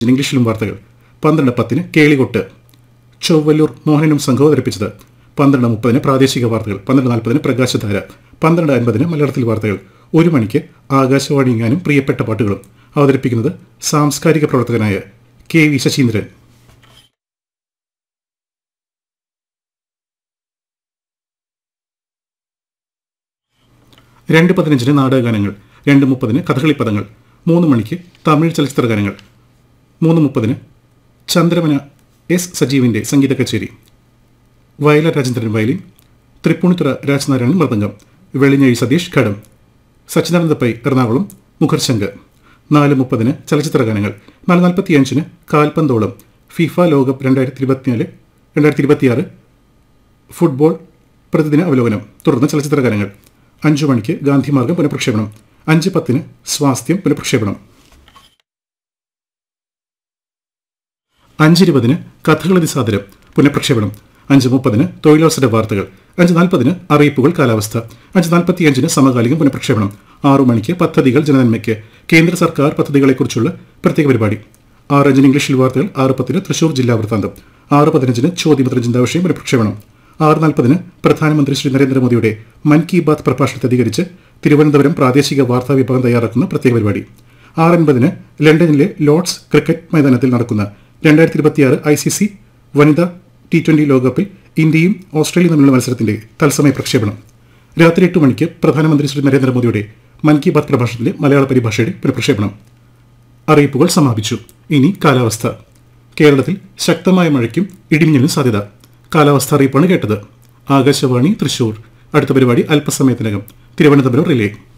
ഇംഗ്ലീഷിലും വാർത്തകൾ പന്ത്രണ്ട് പത്തിന് കേളികൊട്ട് ചൊവ്വല്ലൂർ മോഹനനും സംഘവും അവതരിപ്പിച്ചത് പന്ത്രണ്ട് മുപ്പതിന് പ്രാദേശിക വാർത്തകൾ പന്ത്രണ്ട് നാൽപ്പതിന് പ്രകാശധാര പന്ത്രണ്ട് അൻപതിന് മലയാളത്തിൽ വാർത്തകൾ ഒരു മണിക്ക് ആകാശവാണിങ്ങാനും പ്രിയപ്പെട്ട പാട്ടുകളും അവതരിപ്പിക്കുന്നത് സാംസ്കാരിക പ്രവർത്തകനായ കെ വി ശശീന്ദ്രൻ രണ്ട് പതിനഞ്ചിന് നാടകഗാനങ്ങൾ രണ്ട് മുപ്പതിന് കഥകളി പദങ്ങൾ മൂന്ന് മണിക്ക് തമിഴ് ചലച്ചിത്ര ഗാനങ്ങൾ മൂന്ന് മുപ്പതിന് ചന്ദ്രമന എസ് സജീവിൻ്റെ സംഗീത കച്ചേരി വയലാർ രാജേന്ദ്രൻ വയലിൻ തൃപ്പൂണിത്തുറ രാജനാരായണൻ മൃദംഗം വെളിഞ്ഞഴി സതീഷ് ഘടം സച്ചിദാനന്ദ പൈ എറണാകുളം മുഖർശങ്ക് നാല് മുപ്പതിന് ചലച്ചിത്ര ഗാനങ്ങൾ നാല് നാൽപ്പത്തിയഞ്ചിന് കാൽപന്തോളം ഫിഫ ലോകകപ്പ് രണ്ടായിരത്തി ഇരുപത്തിനാല് രണ്ടായിരത്തി ഇരുപത്തിയാറ് ഫുട്ബോൾ പ്രതിദിന അവലോകനം തുടർന്ന് ചലച്ചിത്ര ഗാനങ്ങൾ അഞ്ചു മണിക്ക് ഗാന്ധിമാർഗം പുനഃപ്രക്ഷേപണം അഞ്ച് പത്തിന് സ്വാസ്ഥ്യം പുനഃപ്രക്ഷേപണം അഞ്ചിരുപതിന് കഥകളി സാദരം പുനഃപ്രക്ഷേപണം അഞ്ച് മുപ്പതിന് തൊഴിലവസര വാർത്തകൾ അഞ്ച് നാൽപ്പതിന് അറിയിപ്പുകൾ കാലാവസ്ഥ അഞ്ച് നാൽപ്പത്തിയഞ്ചിന് സമകാലികം പുനഃപ്രക്ഷേപണം ആറു മണിക്ക് പദ്ധതികൾ ജനനന്മയ്ക്ക് കേന്ദ്ര സർക്കാർ പദ്ധതികളെക്കുറിച്ചുള്ള പ്രത്യേക പരിപാടി ആറ് അഞ്ചിന് ഇംഗ്ലീഷിൽ വാർത്തകൾ ആറ് പത്തിന് തൃശൂർ ജില്ലാ വൃത്താന്തം ആറ് പതിനഞ്ചിന് ചോദ്യപത്ര ചിന്താവിഷയം പുനഃപ്രക്ഷേപണം ആറ് നാൽപ്പതിന് പ്രധാനമന്ത്രി ശ്രീ നരേന്ദ്രമോദിയുടെ മൻ കി ബാത് പ്രഭാഷണത്തെ അധികരിച്ച് തിരുവനന്തപുരം പ്രാദേശിക വാർത്താ വിഭാഗം തയ്യാറാക്കുന്ന പ്രത്യേക പരിപാടി ആറ് അൻപതിന് ലണ്ടനിലെ ലോർഡ്സ് ക്രിക്കറ്റ് മൈതാനത്തിൽ നടക്കുന്ന രണ്ടായിരത്തി ഇരുപത്തിയാറ് ഐ സി സി വനിതാ ടി ട്വന്റി ലോകകപ്പിൽ ഇന്ത്യയും ഓസ്ട്രേലിയയും തമ്മിലുള്ള മത്സരത്തിന്റെ തത്സമയ പ്രക്ഷേപണം രാത്രി എട്ട് മണിക്ക് പ്രധാനമന്ത്രി ശ്രീ നരേന്ദ്രമോദിയുടെ മൻ കി ബാത് പ്രഭാഷണത്തിലെ മലയാള പരിഭാഷയുടെ പുനഃപ്രക്ഷേപണം അറിയിപ്പുകൾ സമാപിച്ചു ഇനി കാലാവസ്ഥ കേരളത്തിൽ ശക്തമായ മഴയ്ക്കും ഇടിമിന്നലിനും സാധ്യത കാലാവസ്ഥ അറിയിപ്പാണ് കേട്ടത് ആകാശവാണി തൃശൂർ അടുത്ത പരിപാടി അല്പസമയത്തിനകം തിരുവനന്തപുരം റിലേ